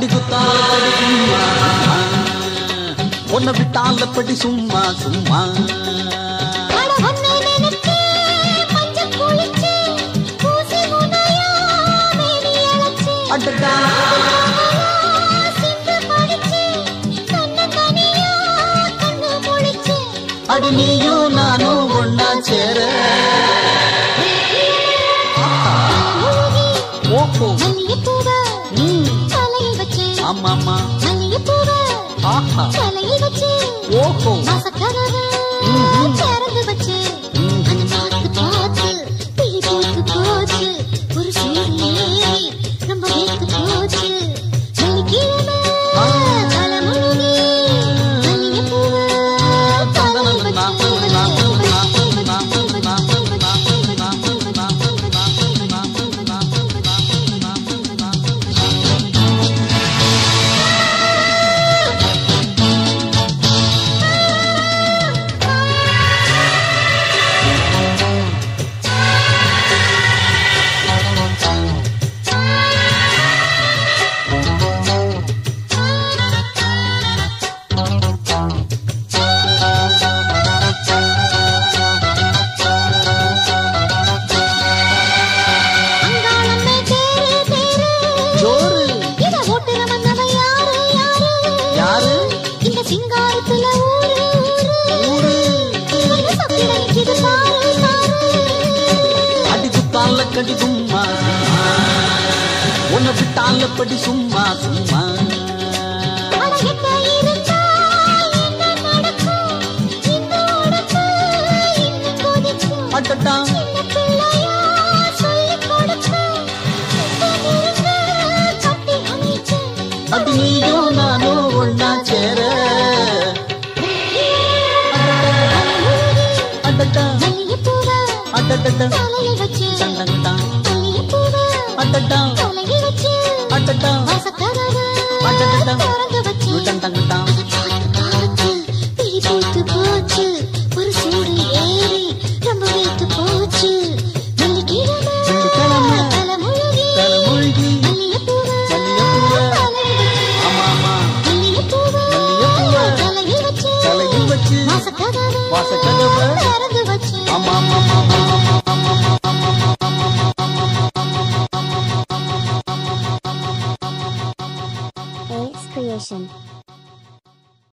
அடி குத்தால படி சும்மா உன்னை விட்டால படி சும்மா சும்மா அட ஒன்னை நினைச்சு மஞ்சள் குளிச்சு பூசி முனையா மேனி அழைச்சு அடடா சிந்து படிச்சு கண்ணு தனியா கண்ணு முழிச்சு அடி நீயும் நானும் ஒன்னா சேர ஓஹோ மல்லிகைப்பூவ ம், தலையில் வச்சு ஆமாமா மல்லிகைப்பூவ ஆஹா தலையில் வச்சு ஓஹோ வாசக்கதவை ம்ஹும். திறந்து வச்சு ம். அதை பார்த்து பார்த்து பிழி போட்டு போச்சு ஒரு சூடு ஏறி ரொம்ப வேத்து போச்சு வெள்ளிக்கிழமை ஆ. தலைமுழுகி மல்லிகைப்பூவ தலையில் வச்சு அங்காளம்மே தேரு தேரு ஜோரு இத ஓட்டுற மன்னவ யாரு யாரு யாரு இந்த சிங்காரத்துல ஊரு ஊரு ஊரு இந்த சக்தி நிக்குது பாரு பாரு அடி குத்தால கடி சும்மா உன்னை விட்டால படி சும்மா சும்மா அட எட்ட இருந்தா என்ன நடக்கும் இந்த உடம்பு இன்னும் கொதிக்கும் அடடா சின்ன பிள்ளையா சொல்லிக் கொடுத்து கிட்ட நெருங்க கட்டி அணைச்சு அடி நீயும் நானும் ஒன்னா சேர அடடா மல்லிகைப்பூவ அடடடா தலையில் வச்சு சண்டங்கடா மல்லிகைப்பூவ அடடா தலையில் வச்சு அடடா வாசக்கதவை அடடடா. திறந்து வச்சு டண்டங்கடா பார்த்து பார்த்து பிழி போட்டு போச்சு ஒரு சூடு ஏறி ரொம்ப வைத்து போச்சு வெள்ளிக்கிழமை வெள்ளிக்கிழமை தலைமுழுகி தலைமுழுகி மல்லிகைப்பூவ மல்லிகைப்பூவ தலையில் வச்சு ஆமா ஆமா மல்லிகைப்பூவ மல்லிகைப்பூவ தலையில் வச்சு தலையில் வச்சு வாசக்கதவை வாசக்கதவை திறந்து வச்சு ஆமா ஆமா ஆமா ஆமா AX Creation.